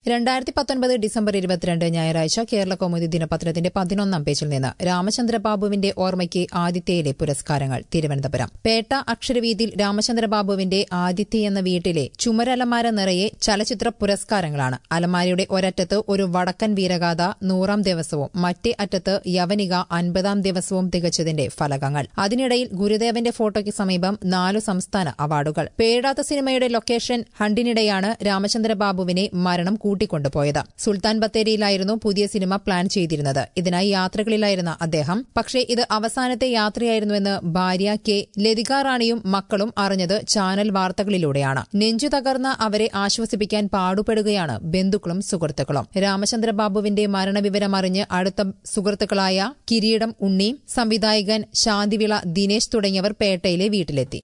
രണ്ടായിരത്തി പത്തൊൻപത് ഡിസംബർ ഇരുപത്തിരണ്ട് ഞായറാഴ്ച കേരള കൗമുദി ദിനപത്രത്തിന്റെ പതിനൊന്നാം പേജിൽ നിന്ന് രാമചന്ദ്രബാബുവിന്റെ ഓർമ്മയ്ക്ക് ആദിത്യയിലെ പുരസ്കാരങ്ങൾ തിരുവനന്തപുരം പേട്ട അക്ഷരവീതിയിൽ രാമചന്ദ്രബാബുവിന്റെ ആദിത്യ എന്ന വീട്ടിലെ ചുമരലമാര നിറയെ ചലച്ചിത്ര പുരസ്കാരങ്ങളാണ് അലമാരയുടെ ഒരറ്റത്ത് ഒരു വടക്കൻ വീരഗാഥ നൂറാം ദിവസവും മറ്റേ അറ്റത്ത് യവനിക അൻപതാം ദിവസവും തികച്ചതിന്റെ ഫലകങ്ങൾ അതിനിടയിൽ ഗുരുദേവന്റെ ഫോട്ടോയ്ക്ക് സമീപം നാലു സംസ്ഥാന അവാർഡുകൾ പേടാത്ത സിനിമയുടെ ലൊക്കേഷൻ ഹണ്ടിനിടെയാണ് രാമചന്ദ്രബാബുവിനെ മരണം കൂട്ടിക്കൊണ്ടുപോയത് സുൽത്താൻ ബത്തേരിയിലായിരുന്നു പുതിയ സിനിമ പ്ലാൻ ചെയ്തിരുന്നത് ഇതിനായി യാത്രകളിലായിരുന്ന അദ്ദേഹം പക്ഷേ ഇത് അവസാനത്തെ യാത്രയായിരുന്നുവെന്ന് ഭാര്യ കെ ലതിക റാണിയും മക്കളും അറിഞ്ഞത് ചാനൽ വാർത്തകളിലൂടെയാണ് നെഞ്ചു തകർന്ന അവരെ ആശ്വസിപ്പിക്കാൻ പാടുപെടുകയാണ് ബന്ധുക്കളും സുഹൃത്തുക്കളും രാമചന്ദ്രബാബുവിന്റെ മരണവിവരം അറിഞ്ഞ് അടുത്ത സുഹൃത്തുക്കളായ കിരീടം ഉണ്ണി സംവിധായകൻ ശാന്തിവിള ദിനേശ് തുടങ്ങിയവർ പേട്ടയിലെ വീട്ടിലെത്തി